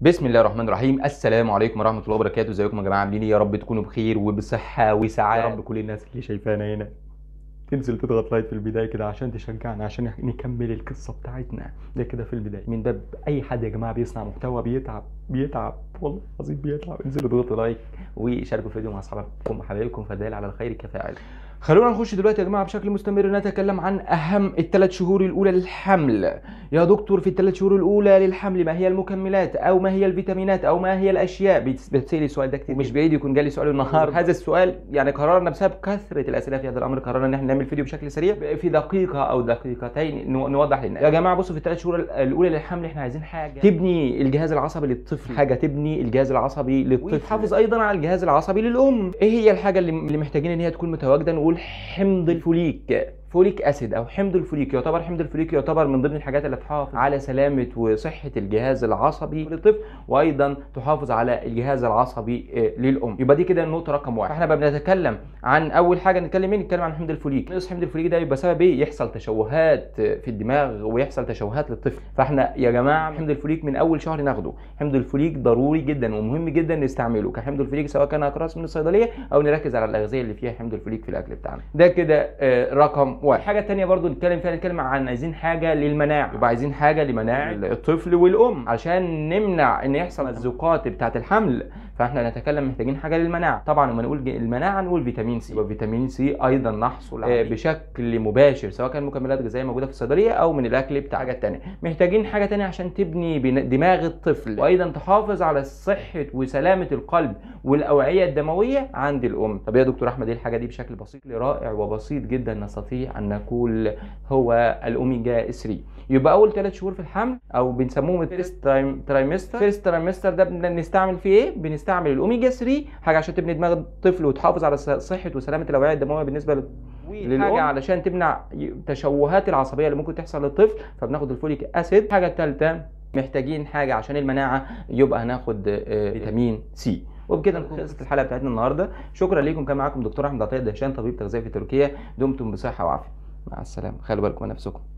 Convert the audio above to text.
بسم الله الرحمن الرحيم السلام عليكم ورحمه الله وبركاته ازيكم يا جماعه عاملين ايه يا رب تكونوا بخير وبصحه وسعاده يا رب كل الناس اللي شايفانا هنا تنزل تضغط لايك في البدايه كده عشان تشجعنا عشان نكمل القصه بتاعتنا ده كده في البدايه من باب اي حد يا جماعه بيصنع محتوى بيتعب بيتعب والله العظيم بيتعب انزلوا اضغطوا لايك وشاركوا الفيديو مع اصحابكم وحبايبكم فالدال على الخير كفاعل خلونا نخش دلوقتي يا جماعه بشكل مستمر نتكلم عن اهم الثلاث شهور الاولى للحمل يا دكتور في الثلاث شهور الاولى للحمل ما هي المكملات او ما هي الفيتامينات او ما هي الاشياء بتسالي السؤال ده كتير مش بعيد يكون جالي سؤال النهارده هذا السؤال يعني قررنا بسبب كثره الاسئله في هذا الامر قررنا ان احنا نعمل فيديو بشكل سريع في دقيقه او دقيقتين نو- نوضح للناس يا جماعه بصوا في الثلاث شهور الاولى للحمل احنا عايزين حاجه تبني الجهاز العصبي للطفل حاجه تبني الجهاز العصبي للطفل وتحافظ ايضا على الجهاز العصبي للام ايه هي الحاجه اللي اللي محتاجين ان هي تكون متواجده نقول حمض الفوليك فوليك اسيد او حمض الفوليك يعتبر حمض الفوليك يعتبر من ضمن الحاجات اللي تحافظ على سلامه وصحه الجهاز العصبي للطفل وايضا تحافظ على الجهاز العصبي آه، للام يبقى دي كده النقطه رقم واحد فاحنا بقى بنتكلم عن اول حاجه نتكلم ايه نتكلم عن حمض الفوليك نقص حمض الفوليك ده يبقى سبب ايه يحصل تشوهات في الدماغ ويحصل تشوهات للطفل فاحنا يا جماعه حمض الفوليك من اول شهر ناخده حمض الفوليك ضروري جدا ومهم جدا نستعمله كحمض الفوليك سواء كان اقراص من الصيدليه او نركز على الاغذيه اللي فيها حمض الفوليك في الاكل بتاعنا ده كده آه، رقم واحد حاجه تانية برضو نتكلم فيها نتكلم عن عايزين حاجه للمناعه يبقى عايزين حاجه لمناعه الطفل والام عشان نمنع ان يحصل الزقات بتاعه الحمل فاحنا نتكلم محتاجين حاجه للمناعه طبعا لما نقول ج- المناعه نقول فيتامين سي يبقى فيتامين سي ايضا نحصل عليه بشكل مباشر سواء كان مكملات غذائيه موجوده في الصيدليه او من الاكل بتاع حاجات تانية محتاجين حاجه تانية عشان تبني بن- دماغ الطفل وايضا تحافظ على صحه وسلامه القلب والاوعيه الدمويه عند الام طب يا دكتور احمد ايه الحاجه دي بشكل بسيط رائع وبسيط جدا نستطيع ان نقول هو الاوميجا 3 يبقى اول ثلاث شهور في الحمل او بنسموهم الفيرست ترايمستر فيرست ترايمستر ده بنستعمل فيه ايه بنستعمل الاوميجا 3 حاجه عشان تبني دماغ الطفل وتحافظ على صحه وسلامه الاوعيه الدمويه بالنسبه لل للام علشان تمنع تشوهات العصبيه اللي ممكن تحصل للطفل فبناخد الفوليك اسيد الحاجه الثالثه محتاجين حاجه عشان المناعه يبقى هناخد آه، فيتامين سي وبكده نكون خلصت الحلقه بتاعتنا النهارده شكرا ليكم كان معاكم دكتور احمد عطيه دهشان طبيب تغذيه في تركيا دمتم بصحه وعافيه مع السلامه خلوا بالكم من نفسكم